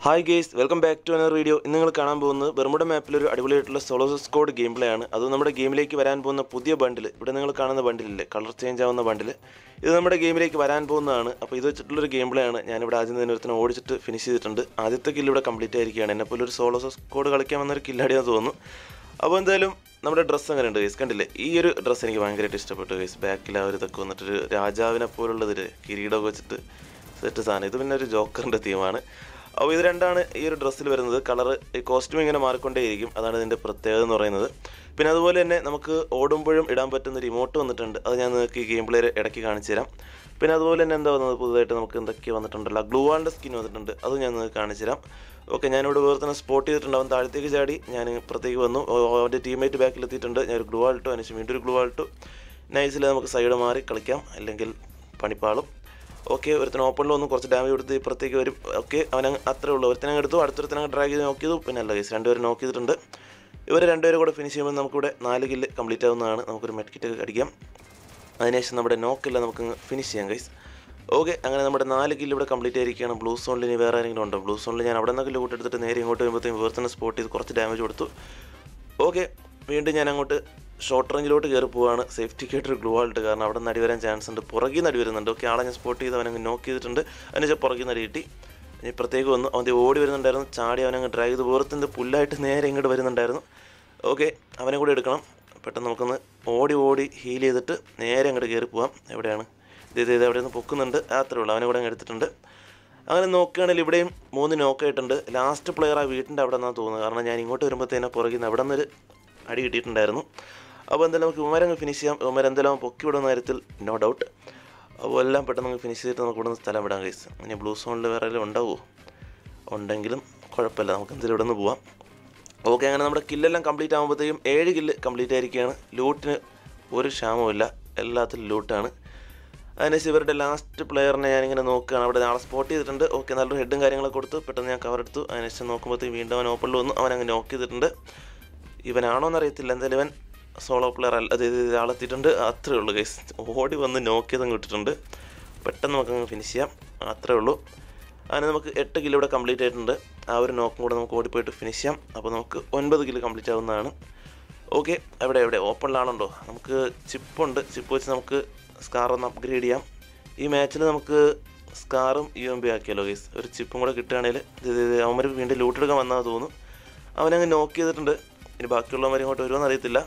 hi guys welcome back to another video ഇന്ന് നിങ്ങൾ കാണാൻ പോകുന്നത് ബെർമുഡ മാപ്പിൽ ഒരു അടിപൊളിയായിട്ടുള്ള സോളോ സ്കോഡ് ഗെയിം പ്ലേ ആണ് അത് നമ്മുടെ ഗെയിമിലേക്ക് വരാൻ പോകുന്ന പുതിയ ബണ്ടിൽ ഇവിടെ നിങ്ങൾ കാണുന്ന ബണ്ടിലില്ലേ കളർ ചേഞ്ച് ആവുന്ന ബണ്ടിൽ ഇത് നമ്മുടെ ഗെയിമിലേക്ക് വരാൻ പോകുന്നതാണ് അപ്പോൾ ഇത് വെച്ചിട്ടുള്ളൊരു ഗെയിം പ്ലേ ആണ് ഞാനിവിടെ ആദ്യം തന്നെ ഒരുത്തനെ ഓടിച്ചിട്ട് ഫിനിഷ് ചെയ്തിട്ടുണ്ട് ആദ്യത്തെ കില്ല് ഇവിടെ കംപ്ലീറ്റ് ആയിരിക്കുകയാണ് എന്നെപ്പോലെ ഒരു സോളോ സ്കോഡ് കളിക്കാൻ വന്നൊരു കില്ലടിയാന്ന് തോന്നുന്നു അപ്പോൾ എന്തായാലും നമ്മുടെ ഡ്രസ്സ് അങ്ങനെ ഉണ്ട് ഗൈസ് കണ്ടില്ലേ ഈ ഒരു ഡ്രസ്സ് എനിക്ക് ഭയങ്കരമായിട്ട് ഇഷ്ടപ്പെട്ടു ഗൈസ് ബാക്കിൽ ആ ഒരു ഇതൊക്കെ വന്നിട്ടൊരു രാജാവിനെ പോലുള്ളതൊരു കിരീടമൊക്കെ വെച്ചിട്ട് സെറ്റ് സാധനം ഇത് പിന്നെ ഒരു ജോക്കറിൻ്റെ തീമാണ് അപ്പോൾ ഇത് രണ്ടാണ് ഈ ഒരു ഡ്രസ്സിൽ വരുന്നത് കളർ ഈ കോസ്റ്റ്യൂം ഇങ്ങനെ മാറിക്കൊണ്ടേയിരിക്കും അതാണ് ഇതിൻ്റെ പ്രത്യേകത എന്ന് പറയുന്നത് പിന്നെ അതുപോലെ തന്നെ നമുക്ക് ഓടുമ്പോഴും ഇടാൻ പറ്റുന്ന റിമോട്ട് വന്നിട്ടുണ്ട് അത് ഞാൻ നിങ്ങൾക്ക് ഈ ഗെയിം പ്ലേ ഇടയ്ക്ക് കാണിച്ചു തരാം പിന്നെ അതുപോലെ തന്നെ എന്താ വന്നത് പുതുതായിട്ട് നമുക്ക് എന്തൊക്കെ വന്നിട്ടുണ്ടല്ലോ ഗ്ലൂ വാളിൻ്റെ സ്കിൻ വന്നിട്ടുണ്ട് അത് ഞാൻ നിങ്ങൾക്ക് കാണിച്ചു തരാം ഓക്കെ ഞാനിവിടെ വേറെ തന്നെ സ്പോട്ട് ചെയ്തിട്ടുണ്ട് അവൻ താഴത്തേക്ക് ചാടി ഞാൻ ഇപ്പുറത്തേക്ക് വന്നു ഓ, അവൻ്റെ ടീമേറ്റ് ബാക്കിൽ എത്തിയിട്ടുണ്ട് ഞാൻ ഒരു ഗ്ലൂ ആൾട്ടു അതിനുശേഷം വീണ്ടും ഒരു ഗ്ലൂ ആൾട്ടു നൈസിൽ നമുക്ക് സൈഡ് മാറി കളിക്കാം അല്ലെങ്കിൽ പണിപ്പാളും ഓക്കെ ഒരുത്തന ഓപ്പണിൽ ഒന്ന് കുറച്ച് ഡാമേജ് കൊടുത്ത് ഇപ്പുറത്തേക്ക് വരും ഓക്കെ അവൻ അത്രേ ഉള്ളൂ ഒരുത്തനെ എടുത്തു അടുത്തൊരുത്തനെ ഡ്രാഗ് ചെയ്ത് നോക്കിയതു പിന്നെ അല്ല ഗൈസ് രണ്ടുപേരും നോക്ക് ചെയ്തിട്ടുണ്ട് ഇവർ രണ്ടുപേരും കൂടെ ഫിനിഷ് ചെയ്യുമ്പോൾ നമുക്കിവിടെ നാല് കില്ല് കംപ്ലീറ്റ് ആവുന്നതാണ് നമുക്കൊരു മെഡ്കിറ്റ് അടിക്കാം അതിനുശേഷം നമ്മുടെ നോക്കില്ല നമുക്ക് ഫിനിഷ് ചെയ്യാം ഗൈസ് ഓക്കെ അങ്ങനെ നമ്മുടെ നാല് കില്ല് ഇവിടെ കംപ്ലീറ്റ് ആയിരിക്കുകയാണ് ബ്ലൂ സോണിൽ ഇനി വേറെ ആരെങ്കിലും ഉണ്ടോ ബ്ലൂ സോണിൽ ഞാൻ അവിടെ നിന്നൊക്കെ ലൂട്ട് എടുത്തിട്ട് നേരെ ഇങ്ങോട്ട് വരുമ്പോഴത്തേക്കും വേറെ തന്നെ സ്പോട്ട് ചെയ്ത് കുറച്ച് ഡാമേജ് കൊടുത്തു ഓക്കെ വീണ്ടും ഞാൻ അങ്ങോട്ട് ഷോർട്ട് റേഞ്ചിലോട്ട് കയറി പോവാണ് സേഫ്റ്റിക്കായിട്ട് ഒരു ഗ്ലൂ ആൾട്ട് കാരണം അവിടെ നിന്ന് അടി വരാൻ ചാൻസ് ഉണ്ട് പുറകിൽ നിന്ന് അടി വരുന്നുണ്ട് ഓക്കെ ആളെ ഞാൻ സ്പോട്ട് ചെയ്ത് അവനങ്ങ് നോക്ക് ചെയ്തിട്ടുണ്ട് അതിനുശേഷം പുറകിൽ നിന്ന് അടി കിട്ടി ഇനി ഇപ്പുറത്തേക്ക് വന്നു അവൻ്റെ ഓടി വരുന്നുണ്ടായിരുന്നു ചാടി അവനങ്ങ് ഡ്രൈവ് ചെയ്ത് വേർത്തിൻ്റെ പുല്ലായിട്ട് നേരെ ഇങ്ങോട്ട് വരുന്നുണ്ടായിരുന്നു ഓക്കെ അവനെ കൂടെ എടുക്കണം പെട്ടെന്ന് നമുക്കൊന്ന് ഓടി ഓടി ഹീൽ ചെയ്തിട്ട് നേരെ അങ്ങോട്ട് കയറി പോവാം എവിടെയാണ് ഇത് ഇത് ഇത് അവിടെ നിന്ന് പൊക്കുന്നുണ്ട് അത്രേ ഉള്ളൂ അവനെ കൂടെ അങ്ങ് എടുത്തിട്ടുണ്ട് അങ്ങനെ നോക്കുകയാണെങ്കിൽ ഇവിടെയും മൂന്ന് നോക്കായിട്ടുണ്ട് ലാസ്റ്റ് പ്ലെയർ ആ വീട്ടിൻ്റെ അവിടെ നിന്നാണ് തോന്നുന്നത് കാരണം ഞാൻ ഇങ്ങോട്ട് വരുമ്പോഴത്തേനെ പുറകിൽ നിന്ന് അവിടെ നിന്നൊരു അടി കിട്ടിയിട്ടുണ്ടായിരുന്നു അപ്പോൾ എന്തായാലും നമുക്ക് ഉമരങ്ങ് ഫിനിഷ് ചെയ്യാം ഉമർ എന്തായാലും പൊക്കി വിടുന്ന കാര്യത്തിൽ നോ ഡൗട്ട് അപ്പോൾ എല്ലാം പെട്ടെന്ന് നമുക്ക് ഫിനിഷ് ചെയ്തിട്ട് നമുക്ക് ഇവിടെ നിന്ന് സ്ഥലം വിടാൻ കഴിച്ചു ഇനി ബ്ലൂ സോണിൽ വേറെ ആരെങ്കിലും ഉണ്ടാവുമോ ഉണ്ടെങ്കിലും കുഴപ്പമില്ല നമുക്ക് എന്തായാലും ഇവിടെ നിന്ന് പോവാം ഓക്കെ അങ്ങനെ നമ്മുടെ കില്ലെല്ലാം കംപ്ലീറ്റ് ആകുമ്പോഴത്തേക്കും ഏഴ് കില്ല് കംപ്ലീറ്റ് ആയിരിക്കുകയാണ് ലൂട്ടിന് ഒരു ക്ഷാമവുമില്ല എല്ലാത്തിലും ലൂട്ടാണ് അതിനുശേഷം ഇവരുടെ ലാസ്റ്റ് പ്ലെയറിനെ ഞാനിങ്ങനെ നോക്കുകയാണ് അവിടെ ആളെ സ്പോട്ട് ചെയ്തിട്ടുണ്ട് ഓക്കെ നല്ലൊരു ഹെഡും കാര്യങ്ങളൊക്കെ കൊടുത്ത് പെട്ടെന്ന് ഞാൻ കവർ എടുത്തു അതിനുശേഷം നോക്കുമ്പോഴത്തേക്കും വീണ്ടും അവൻ ഓപ്പണിൽ വന്നു അവൻ അങ്ങ് നോക്ക് ചെയ്തിട്ടുണ്ട് ഇവനാണോ എന്നറിയത്തില്ല എന്തായാലും ഇവൻ സോളോ പ്ലെയർ അല്ല അതായത് ആളെത്തിയിട്ടുണ്ട് അത്രേ ഉള്ളൂ ഗൈസ് ഓടി വന്ന് നോക്ക് ചെയ്തങ്ങ് ഇട്ടിട്ടുണ്ട് പെട്ടെന്ന് നമുക്കങ്ങ് ഫിനിഷ് ചെയ്യാം അത്രേ ഉള്ളൂ അങ്ങനെ നമുക്ക് എട്ട് കിലോ ഇവിടെ കംപ്ലീറ്റ് ആയിട്ടുണ്ട് ആ ഒരു നോക്കും കൂടെ നമുക്ക് ഓടിപ്പോയിട്ട് ഫിനിഷ് ചെയ്യാം അപ്പോൾ നമുക്ക് ഒൻപത് കിലോ കംപ്ലീറ്റ് ആവുന്നതാണ് ഓക്കെ എവിടെ എവിടെ ഓപ്പണിലാണുണ്ടോ നമുക്ക് ചിപ്പുണ്ട് ചിപ്പ് വെച്ച് നമുക്ക് സ്കാർ ഒന്ന് അപ്ഗ്രേഡ് ചെയ്യാം ഈ മാച്ചിൽ നമുക്ക് സ്കാറും യു എം ബി ആക്കിയാലോ ഗൈസ് ഒരു ചിപ്പും കൂടെ കിട്ടുകയാണെങ്കിൽ അവന്മാർ വീണ്ടും ലൂട്ട് എടുക്കാൻ വന്നാൽ തോന്നുന്നു അവനങ്ങ് നോക്ക് ചെയ്തിട്ടുണ്ട് ഇനി ബാക്കിയുള്ളവന്മാർ ഇങ്ങോട്ട് വരുമെന്ന് അറിയത്തില്ല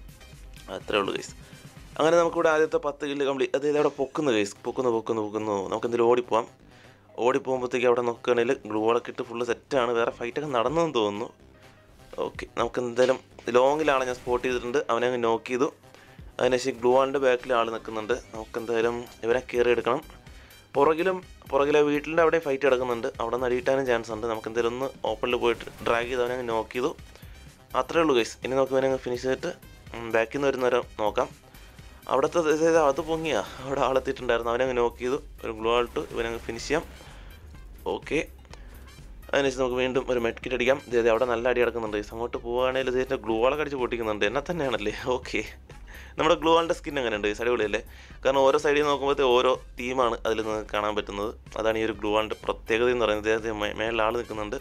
അത്രേ ഉള്ളൂ ഗൈസ് അങ്ങനെ നമുക്കിവിടെ ആദ്യത്തെ പത്ത് കില്ല് കംപ്ലീറ്റ് അതായത് അവിടെ പൊക്കുന്നു ഗൈസ് പൊക്കുന്നു പൊക്കുന്നു പൊക്കുന്നു നമുക്ക് എന്തെങ്കിലും ഓടിപ്പോവാം ഓടിപ്പോകുമ്പോഴത്തേക്ക് അവിടെ നോക്കുകയാണെങ്കിൽ ഗ്ലൂവൊക്കെ ഇട്ട് ഫുള്ള് സെറ്റാണ് വേറെ ഫൈറ്റൊക്കെ നടന്നെന്ന് തോന്നുന്നു ഓക്കെ നമുക്ക് എന്തായാലും ലോങ്ങിലാണ് ഞാൻ സ്പോട്ട് ചെയ്തിട്ടുണ്ട് അവനെ അങ്ങ് നോക്ക് ചെയ്തു അതിനുശേഷം ഗ്ലൂ ആളിൻ്റെ ബാക്കിൽ ആൾ നിൽക്കുന്നുണ്ട് നമുക്ക് എന്തായാലും ഇവനെ കയറി എടുക്കണം പുറകിലും പുറകിലെ വീട്ടിൻ്റെ അവിടെ ഫൈറ്റ് കിടക്കുന്നുണ്ട് അവിടെ നിന്ന് അടിയിട്ടാനും ചാൻസ് ഉണ്ട് നമുക്ക് എന്തായാലും ഒന്ന് ഓപ്പണിൽ പോയിട്ട് ഡ്രാഗ് ചെയ്ത് അവനെ അങ്ങ് നോക്ക് ചെയ്തു അത്രേ ഉള്ളൂ ഗൈസ് ഇനി നമുക്ക് ഇവനെ അങ്ങ് ഫിനിഷ് ചെയ്തിട്ട് ബാക്കിൽ നിന്ന് വരുന്നവരെ നോക്കാം അവിടുത്തെ ഇത് അത് പൊങ്ങിയാ അവിടെ ആളെത്തിയിട്ടുണ്ടായിരുന്നു അവനെ അങ്ങ് നോക്ക് ചെയ്തു ഒരു ഗ്ലൂ ആൾട്ട് ഇവനെ അങ്ങ് ഫിനിഷ് ചെയ്യാം ഓക്കെ അതിനുശേഷം നമുക്ക് വീണ്ടും ഒരു മെഡ്കിറ്റ് അടിക്കാം ഇതേ അവിടെ നല്ല അടി കിടക്കുന്നുണ്ട് ഗൈസ് അങ്ങോട്ട് പോവുകയാണെങ്കിൽ ഇതിൻ്റെ ഗ്ലൂ വാളൊക്കെ അടിച്ച് പൊട്ടിക്കുന്നുണ്ട് എന്നെ തന്നെയാണല്ലേ ഓക്കെ നമ്മുടെ ഗ്ലൂ വാളിൻ്റെ സ്കിൻ എങ്ങനെയുണ്ട് ഗൈസ് അടിപൊളിയല്ലേ കാരണം ഓരോ സൈഡിൽ നോക്കുമ്പോഴത്തെ ഓരോ തീമാണ് അതിൽ നിന്ന് കാണാൻ പറ്റുന്നത് അതാണ് ഈ ഒരു ഗ്ലൂ വാളിൻ്റെ പ്രത്യേകത എന്ന് പറയുന്നത് ഇദ്ദേഹത്തെ മേളിൽ ആൾ നിൽക്കുന്നുണ്ട്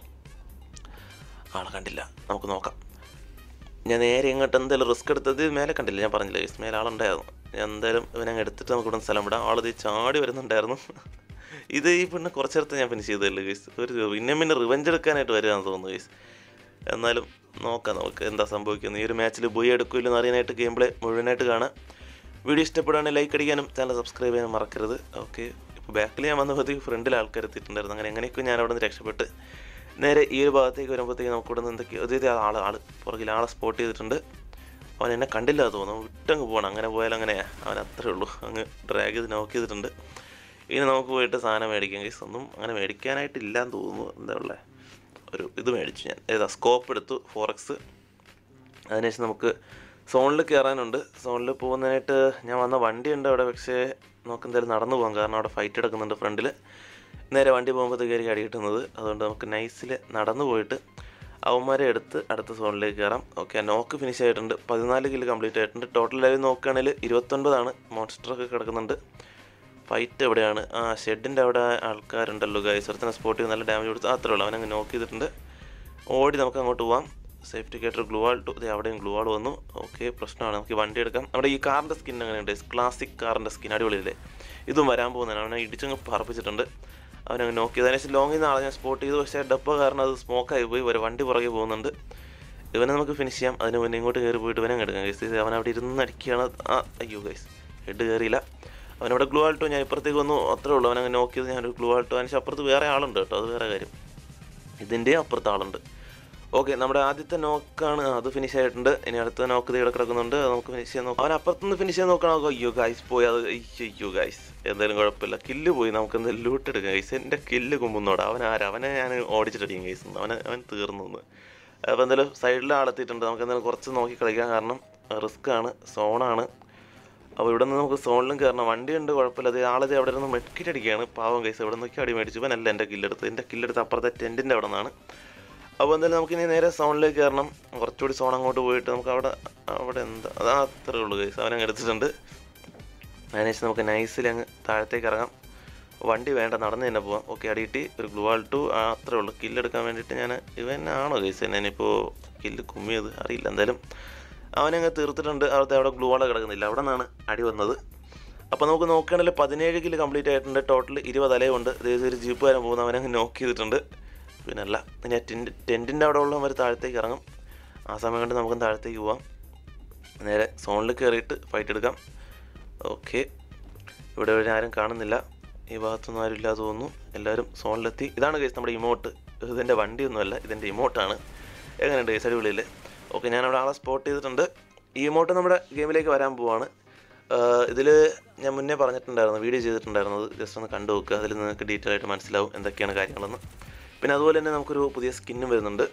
ആളെ കണ്ടില്ല നമുക്ക് നോക്കാം ഞാൻ നേരെ ഇങ്ങോട്ട് എന്തായാലും റിസ്ക് എടുത്തത് മേലെ കണ്ടില്ല ഞാൻ പറഞ്ഞില്ല ഗൈസ് മേലെ ആളുണ്ടായിരുന്നു ഞാൻ എന്തായാലും ഇവനെ എടുത്തിട്ട് നമുക്ക് ഇവിടെ സ്ഥലം വിടാം ആളിത് ചാടി വരുന്നുണ്ടായിരുന്നു ഇത് ഈ പിന്നെ കുറച്ച് നേരത്തെ ഞാൻ ഫിനിഷ് ചെയ്തല്ലേ ഗൈസ് ഒരു പിന്നെ പിന്നെ റിവഞ്ച് എടുക്കാനായിട്ട് വരികയാണെന്ന് തോന്നുന്നു ഗൈസ് എന്നാലും നോക്കാം നമുക്ക് എന്താ സംഭവിക്കുന്നത് ഈ ഒരു മാച്ചിൽ ബോയ് എടുക്കില്ലെന്ന് അറിയാനായിട്ട് ഗെയിം പ്ലേ മുഴുവനായിട്ട് കാണാം വീഡിയോ ഇഷ്ടപ്പെടുകയാണെങ്കിൽ ലൈക്ക് അടിക്കാനും ചാനൽ സബ്സ്ക്രൈബ് ചെയ്യാനും മറക്കരുത് ഓക്കെ ഇപ്പോൾ ബാക്കിൽ ഞാൻ വന്നപ്പോഴത്തേക്ക് ഫ്രണ്ടിൽ ആൾക്കാർ എത്തിയിട്ടുണ്ടായിരുന്നു അങ്ങനെ എങ്ങനെയൊക്കെ ഞാൻ അവിടെ നിന്ന് രക്ഷപ്പെട്ട് നേരെ ഈ ഒരു ഭാഗത്തേക്ക് വരുമ്പോഴത്തേക്ക് നമുക്ക് ഇവിടെ നിന്ന് എന്തൊക്കെയോ അതായത് ആൾ ആൾ പുറകിൽ ആളെ സ്പോട്ട് ചെയ്തിട്ടുണ്ട് അവൻ എന്നെ കണ്ടില്ല എന്ന് തോന്നുന്നു വിട്ടങ്ങ് പോകണം അങ്ങനെ പോയാൽ അങ്ങനെ അവൻ അത്രേ ഉള്ളൂ അങ്ങ് ഡ്രാഗ് ചെയ്ത് നോക്ക് ചെയ്തിട്ടുണ്ട് ഇനി നമുക്ക് പോയിട്ട് സാധനം മേടിക്കാം കേസ് ഒന്നും അങ്ങനെ മേടിക്കാനായിട്ടില്ല എന്ന് തോന്നുന്നു എന്താ ഉള്ളത് ഒരു ഇത് മേടിച്ചു ഞാൻ ഏതാ സ്കോപ്പ് എടുത്തു ഫോറക്സ് അതിനുശേഷം നമുക്ക് സോണിൽ കയറാനുണ്ട് സോണിൽ പോകുന്നതിനായിട്ട് ഞാൻ വന്ന വണ്ടിയുണ്ട് അവിടെ പക്ഷേ നമുക്ക് എന്തായാലും നടന്നു പോകാം കാരണം അവിടെ ഫൈറ്റ് എടുക്കുന്നുണ്ട് ഫ്രണ്ടിൽ നേരെ വണ്ടി പോകുമ്പോഴത്തേക്ക് അടി കിട്ടുന്നത് അതുകൊണ്ട് നമുക്ക് നൈസിൽ നടന്നു പോയിട്ട് അവന്മാരെ എടുത്ത് അടുത്ത സോണിലേക്ക് കയറാം ഓക്കെ നോക്ക് ഫിനിഷ് ആയിട്ടുണ്ട് പതിനാല് കില്ല് കംപ്ലീറ്റ് ആയിട്ടുണ്ട് ടോട്ടൽ ലൈവ് നോക്കുകയാണെങ്കിൽ ഇരുപത്തൊൻപതാണ് മോൺസ്റ്ററൊക്കെ കിടക്കുന്നുണ്ട് ഫൈറ്റ് എവിടെയാണ് ആ ഷെഡിൻ്റെ അവിടെ ആൾക്കാരുണ്ടല്ലോ ഗൈസ് ഒരുത്തനെ സ്പോട്ട് ചെയ്ത് നല്ല ഡാമേജ് കൊടുത്ത് അത്രേ ഉള്ളൂ അവനങ്ങ് നോക്ക് ചെയ്തിട്ടുണ്ട് ഓടി നമുക്ക് അങ്ങോട്ട് പോവാം സേഫ്റ്റി കേട്ടർ ഗ്ലൂ ആൾ ടു അവിടെയും ഗ്ലൂ ആൾ വന്നു ഓക്കെ പ്രശ്നമാണ് നമുക്ക് ഈ വണ്ടി എടുക്കാം നമ്മുടെ ഈ കാറിൻ്റെ സ്കിൻ അങ്ങനെയുണ്ട് ക്ലാസിക് കാറിൻ്റെ സ്കിൻ അടിപൊളിയല്ലേ ഇതും വരാൻ പോകുന്നതാണ് അവനെ ഇടിച്ചങ്ങ് പറപ്പിച്ചിട്ടുണ്ട് അവനങ്ങ് നോക്കി ചെയ്തതിന് ശേഷം ലോങ്ങിൽ നിന്ന് ആളെ ഞാൻ സ്പോട്ട് ചെയ്തു പക്ഷേ ഡബ്ബ കാരണം അത് സ്മോക്കായി പോയി ഒരു വണ്ടി പുറകെ പോകുന്നുണ്ട് ഇവനെ നമുക്ക് ഫിനിഷ് ചെയ്യാം അതിന് മുന്നേ ഇങ്ങോട്ട് കയറി പോയിട്ട് ഇവനെ എടുക്കാം ഗൈസ് അവൻ അവിടെ ഇരുന്ന് അടിക്കുകയാണ് ആ അയ്യോ ഗൈസ് ഹെഡ് കയറിയില്ല അവനവിടെ ഗ്ലൂ ആൾട്ടോ ഞാൻ ഇപ്പുറത്തേക്ക് വന്നു അത്രേ ഉള്ളൂ അവനങ്ങ് നോക്കിയത് ഞാനൊരു ഗ്ലൂ ആൾട്ടോ അതിന് ശേഷം അപ്പുറത്ത് വേറെ ആളുണ്ട് കേട്ടോ അത് വേറെ കാര്യം ഇതിൻ്റെ അപ്പുറത്ത് ആളുണ്ട് ഓക്കെ നമ്മുടെ ആദ്യത്തെ നോക്കാണ് അത് ഫിനിഷ് ആയിട്ടുണ്ട് ഇനി അടുത്ത നോക്ക് ഇവിടെ കിടക്കുന്നുണ്ട് അത് നമുക്ക് ഫിനിഷ് ചെയ്യാൻ നോക്കാം അവൻ അപ്പുറത്തുനിന്ന് ഫിനിഷ് ചെയ്യാൻ നോക്കണം അയ്യോ ഗൈസ് പോയി അത് അയ്യോ ഗൈസ് എന്തായാലും കുഴപ്പമില്ല കില്ല് പോയി നമുക്ക് എന്തായാലും ലൂട്ട് എടുക്കാം ഗൈസ് എൻ്റെ കില്ല് കുമ്പുന്നോടാ അവൻ ആരാ അവനെ ഞാൻ ഓടിച്ചിട്ടടിക്കും ഗൈസ് അവനെ അവൻ തീർന്നു എന്ന് അപ്പോൾ എന്തായാലും സൈഡിൽ ആളെത്തിയിട്ടുണ്ട് നമുക്ക് എന്തായാലും കുറച്ച് നോക്കി കളിക്കാം കാരണം റിസ്ക് ആണ് സോണാണ് അപ്പോൾ ഇവിടെ നിന്ന് നമുക്ക് സോണിലും കയറണം വണ്ടിയുണ്ട് കുഴപ്പമില്ല അത് ആളത് അവിടെ നിന്ന് മെഡ്കിറ്റ് അടിക്കുകയാണ് പാവം കൈസ് അവിടെ നിന്നൊക്കെ അടി മേടിച്ചു ഇവനല്ല എൻ്റെ കില്ലെടുത്ത് എൻ്റെ കില്ലെടുത്ത് അപ്പുറത്തെ ടെൻറ്റിൻ്റെ അവിടെ നിന്നാണ് അപ്പോൾ എന്തായാലും നമുക്കിനി നേരെ സോണിലേക്ക് കയറണം കുറച്ചുകൂടി സോൺ അങ്ങോട്ട് പോയിട്ട് നമുക്ക് അവിടെ അവിടെ എന്താ അതാ അത്രേ ഉള്ളൂ കൈസ് അവനങ്ങ് എടുത്തിട്ടുണ്ട് അതിനുശേഷം നമുക്ക് നൈസിൽ അങ്ങ് താഴത്തേക്ക് ഇറങ്ങാം വണ്ടി വേണ്ട നടന്ന് തന്നെ പോവാം ഓക്കെ അടിയിട്ട് ഒരു ഗ്ലൂ ആൾ ടു അത്രേ ഉള്ളൂ കില്ലെടുക്കാൻ വേണ്ടിയിട്ട് ഞാൻ ഇവനാണോ കേസ് ഞാനിപ്പോൾ കില്ല് കുമ്മിയത് അറിയില്ല എന്തായാലും അവനങ്ങ് തീർത്തിട്ടുണ്ട് അവിടുത്തെ അവിടെ ഗ്ലൂ ആൾ കിടക്കുന്നില്ല അവിടെ നിന്നാണ് അടി വന്നത് അപ്പോൾ നമുക്ക് നോക്കുകയാണെങ്കിൽ പതിനേഴ് കില്ല് കംപ്ലീറ്റ് ആയിട്ടുണ്ട് ടോട്ടൽ ഇരുപത് അലയുണ്ട് അതായത് ഒരു ജീപ്പ് വരെ പോകുന്ന അവനങ്ങ് നോക്ക് ചെയ്തിട്ടുണ്ട് പിന്നല്ല ഇനി ടെൻറ്റ് ടെൻറ്റിൻ്റെ അവിടെ ഉള്ളവർ താഴത്തേക്ക് ഇറങ്ങും ആ സമയം കൊണ്ട് നമുക്ക് താഴത്തേക്ക് പോവാം നേരെ സോണിൽ കയറിയിട്ട് ഫൈറ്റ് എടുക്കാം ഓക്കെ ഇവിടെ ഇവിടെ ആരും കാണുന്നില്ല ഈ ഭാഗത്തൊന്നും ആരും ഇല്ലാതെ തോന്നുന്നു എല്ലാവരും സോണിലെത്തി ഇതാണ് കേസ് നമ്മുടെ ഇമോട്ട് ഇതിൻ്റെ വണ്ടിയൊന്നുമല്ല ഇതിൻ്റെ ഇമോട്ടാണ് എങ്ങനെയുണ്ട് കേസ് അടിപൊളിയില്ലേ ഓക്കെ ഞാനവിടെ ആളെ സ്പോട്ട് ചെയ്തിട്ടുണ്ട് ഈ ഇമോട്ട് നമ്മുടെ ഗെയിമിലേക്ക് വരാൻ പോവാണ് ഇതിൽ ഞാൻ മുന്നേ പറഞ്ഞിട്ടുണ്ടായിരുന്നു വീഡിയോ ചെയ്തിട്ടുണ്ടായിരുന്നത് ജസ്റ്റ് ഒന്ന് കണ്ടു നോക്കുക അതിൽ നിങ്ങൾക്ക് ഡീറ്റെയിൽ ആയിട്ട് മനസ്സിലാവും എന്തൊക്കെയാണ് കാര്യങ്ങളെന്ന് പിന്നെ അതുപോലെ തന്നെ നമുക്കൊരു പുതിയ സ്കിന്നും വരുന്നുണ്ട്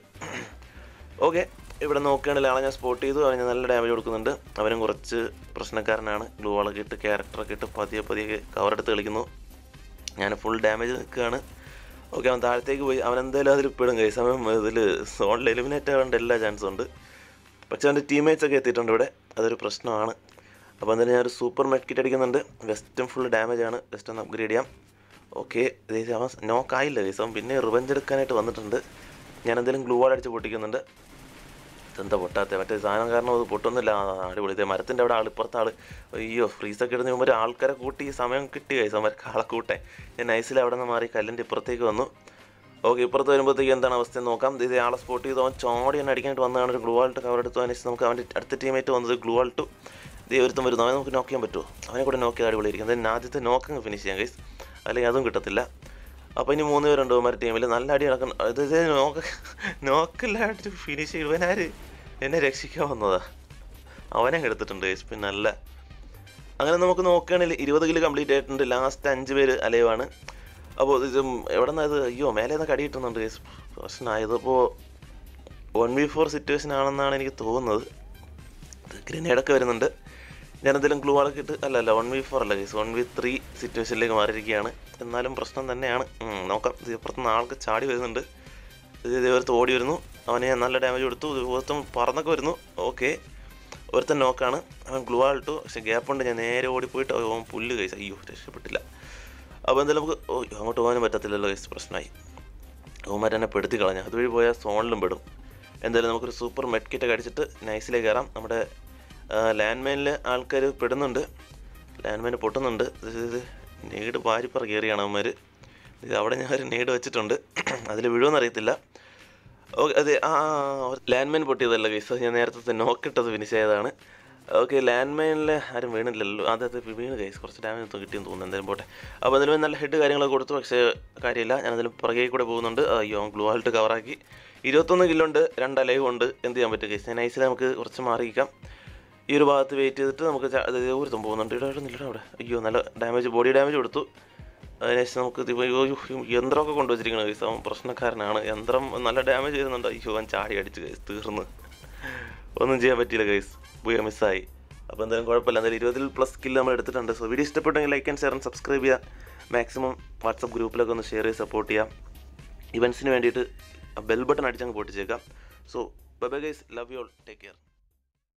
ഓക്കെ ഇവിടെ നോക്കുകയാണെങ്കിൽ ആളെ ഞാൻ സ്പോട്ട് ചെയ്തു അവന് നല്ല ഡാമേജ് കൊടുക്കുന്നുണ്ട് അവനും കുറച്ച് പ്രശ്നക്കാരനാണ് ഗ്ലൂ വാളൊക്കെ ഇട്ട് ക്യാരക്ടറൊക്കെ ഇട്ട് പതിയെ പതിയെ കവറെടുത്ത് കളിക്കുന്നു ഞാൻ ഫുൾ ഡാമേജ് നിൽക്കുകയാണ് ഓക്കെ അവൻ താഴത്തേക്ക് പോയി അവൻ എന്തായാലും അതിൽ പെടും കൈ സമയം ഇതിൽ സോണിൽ എലിമിനേറ്റ് ആവേണ്ട എല്ലാ ചാൻസും ഉണ്ട് പക്ഷേ അവൻ്റെ ടീംമേറ്റ്സ് ഒക്കെ എത്തിയിട്ടുണ്ട് ഇവിടെ അതൊരു പ്രശ്നമാണ് അപ്പോൾ എന്തായാലും ഞാനൊരു സൂപ്പർ മെഡ്കിറ്റ് അടിക്കുന്നുണ്ട് വെസ്റ്റും ഫുൾ ഡാമേജ് ആണ് വെസ്റ്റ് ഒന്ന് അപ്ഗ്രേഡ് ചെയ്യാം ഓക്കെ അവൻ നോക്കായില്ല കേസ് അവൻ പിന്നെ റിവഞ്ച് എടുക്കാനായിട്ട് വന്നിട്ടുണ്ട് ഞാൻ എന്തെങ്കിലും ഗ്ലൂ വാൾ അടിച്ച് പൊട്ടിക്കുന്നുണ്ട് ഇതെന്താ പൊട്ടാത്ത മറ്റേ സാധനം കാരണം അത് പൊട്ടൊന്നുമില്ല ആ, അടിപൊളി ഇതേ മരത്തിൻ്റെ അവിടെ ആൾ ഇപ്പുറത്തെ ആൾ അയ്യോ ഫ്രീസൊക്കെ ഇടുന്ന മുമ്പ് ആൾക്കാരെ കൂട്ടി ഈ സമയം കിട്ടി കൈസ് അവർക്ക് ആളെ കൂട്ടെ ഞാൻ നൈസിൽ അവിടെ നിന്ന് മാറി കല്ലിൻ്റെ ഇപ്പുറത്തേക്ക് വന്നു ഓക്കെ ഇപ്പുറത്ത് വരുമ്പോഴത്തേക്ക് എന്താണ് അവസ്ഥ എന്ന് നോക്കാം ഇത് ആളെ സ്പോട്ട് ചെയ്ത് അവൻ ചോടി എന്നെ അടിക്കാനായിട്ട് വന്നതാണ് ഒരു ഗ്ലൂ ആൾട്ട് കവർ എടുത്തു അതിന് ശേഷം നമുക്ക് അവൻ്റെ അടുത്ത ടീമേറ്റ് വന്നത് ഗ്ലൂ ആൾട്ടു ഇത് ഒരുത്തം വരുന്നു അവനെ നമുക്ക് നോക്ക് ചെയ്യാൻ പറ്റുമോ അവനെ കൂടെ നോക്കി അടിപൊളിയിരിക്കും എന്തായാലും ആദ്യത്തെ നോക്കങ്ങ് ഫിനിഷ് ചെയ്യാം ഗൈസ് അല്ലെങ്കിൽ അതും കിട്ടത്തില്ല അപ്പോൾ ഇനി മൂന്ന് പേരുണ്ട് ഇവന്മാർ ടീമിൽ നല്ല അടി നടക്കണം ഇത് ഇത് നോക്ക് നോക്കില്ലാണ്ട് ഫിനിഷ് ഇവനാര് എന്നെ രക്ഷിക്കാൻ വന്നതാ അവനെ എടുത്തിട്ടുണ്ട് ഗൈസ് പിന്നെ നല്ല അങ്ങനെ നമുക്ക് നോക്കുകയാണെങ്കിൽ ഇരുപത് കിലോ കംപ്ലീറ്റ് ആയിട്ടുണ്ട് ലാസ്റ്റ് അഞ്ച് പേര് അലയുവാണ് അപ്പോൾ ഇത് എവിടെ നിന്നത് അയ്യോ മേലെ നിന്നൊക്കെ അടി കിട്ടുന്നുണ്ട് ഗൈസ് പ്രശ്നമായത് അപ്പോൾ വൺ വി ഫോർ സിറ്റുവേഷൻ ആണെന്നാണ് എനിക്ക് തോന്നുന്നത് ഗ്രനേഡൊക്കെ വരുന്നുണ്ട് ഞാൻ എന്തെങ്കിലും ക്ലൂ ആളൊക്കെ ഇട്ട് അല്ല അല്ല വൺ വി ഫോർ അല്ല ഗൈസ് വൺ വി ത്രീ സിറ്റുവേഷനിലേക്ക് മാറിയിരിക്കുകയാണ് എന്നാലും പ്രശ്നം തന്നെയാണ് ഉം, നോക്കാം ഇത് ഇപ്പുറത്തുനിന്ന് ആൾക്ക് ചാടി വരുന്നുണ്ട് ഇത് ഇതേപോലത്തെ ഓടി വരുന്നു അവനെ ഞാൻ നല്ല ഡാമേജ് കൊടുത്തു ഒരുത്തം പറന്നൊക്കെ വരുന്നു ഓക്കെ ഒരുത്തൻ നോക്കാണ് അവൻ ഗ്ലൂ ആളിട്ടു പക്ഷെ ഗ്യാപ്പ് ഉണ്ട് ഞാൻ നേരെ ഓടിപ്പോയിട്ട് അവൻ പുല്ല് കഴിച്ചു അയ്യോ രക്ഷപ്പെട്ടില്ല അപ്പോൾ എന്തായാലും നമുക്ക് ഓ അങ്ങോട്ട് പോകാനും പറ്റത്തില്ലല്ലോ ഗൈസ് പ്രശ്നമായി അവന്മാർ എന്നെ പെടുത്തി കളഞ്ഞു അതുവഴി പോയാൽ സോണിലും പെടും എന്തായാലും നമുക്കൊരു സൂപ്പർ മെഡ് കിറ്റൊക്കെ അടിച്ചിട്ട് നൈസിലേക്ക് കയറാം നമ്മുടെ ലാൻഡ് മൈനിൽ ആൾക്കാർ പെടുന്നുണ്ട് ലാൻഡ് മൈൻ പൊട്ടുന്നുണ്ട് ഇത് ഇത് നീട് വാരിപ്പറ കയറിയാണ് അവന്മാർ ഇത് അവിടെ ഞാൻ ഒരു നീട് വെച്ചിട്ടുണ്ട് അതിൽ വീഴുമെന്ന് അറിയത്തില്ല ഓക്കെ അതെ ആ ലാൻഡ് മൈൻ പൊട്ടിയതല്ല കേസ് ഞാൻ നേരത്തെ നോക്കിട്ടത് ഫിനിഷ് ചെയ്തതാണ് ഓക്കെ ലാൻഡ് മൈനിൽ ആരും വീണില്ലല്ലോ അതെ വീണ് കേസ് കുറച്ച് ഡാമേജ് കിട്ടിയെന്ന് തോന്നുന്നു എന്തായാലും പോട്ടെ അപ്പോൾ അതിലും നല്ല ഹെഡ് കാര്യങ്ങളൊക്കെ കൊടുത്തു പക്ഷേ കാര്യമില്ല ഞാൻ അതിലും പുറകെ കൂടെ പോകുന്നുണ്ട് അയ്യോ ഗ്ലൂ ആൾട്ട് കവറാക്കി ഇരുപത്തൊന്ന് കിലോ ഉണ്ട് രണ്ട് അലയും ഉണ്ട് എന്ത് ചെയ്യാൻ പറ്റും കേസ് ഞാൻ നൈസിൽ നമുക്ക് കുറച്ച് മാറിയിക്കാം ഈ ഒരു ഭാഗത്ത് വെയിറ്റ് ചെയ്തിട്ട് നമുക്ക് ച- അത് ഒരുത്തും പോകുന്നുണ്ട് ഇവിടെ ഇവിടെ നില്ലടാ അവിടെ അയ്യോ നല്ല ഡാമേജ് ബോഡി ഡാമേജ് കൊടുത്തു അതിനുശേഷം നമുക്ക് ഇത് അയ്യോ യന്ത്രമൊക്കെ കൊണ്ടുവച്ചിരിക്കണം കേസ് അവൻ പ്രശ്നക്കാരനാണ് യന്ത്രം നല്ല ഡാമേജ് ചെയ്യുന്നുണ്ട് അയ്യോ അവൻ ചാടി അടിച്ച് കേസ് തീർന്ന് ഒന്നും ചെയ്യാൻ പറ്റിയില്ല കേസ് പോയി മിസ്സായി അപ്പോൾ എന്തായാലും കുഴപ്പമില്ല എന്തായാലും ഇരുപതിൽ പ്ലസ് സ്കിൽ നമ്മൾ എടുത്തിട്ടുണ്ട് സോ വീഡിയോ ഇഷ്ടപ്പെട്ടെങ്കിൽ like and share and subscribe ചെയ്യുക മാക്സിമം വാട്സപ്പ് ഗ്രൂപ്പിലൊക്കെ ഒന്ന് ഷെയർ ചെയ്ത് സപ്പോർട്ട് ചെയ്യാം ഇവൻസിന് വേണ്ടിയിട്ട് ബെൽ ബട്ടൺ അടിച്ചങ്ങ് പൊട്ടിച്ചേക്കാം so bye bye guys love you all take care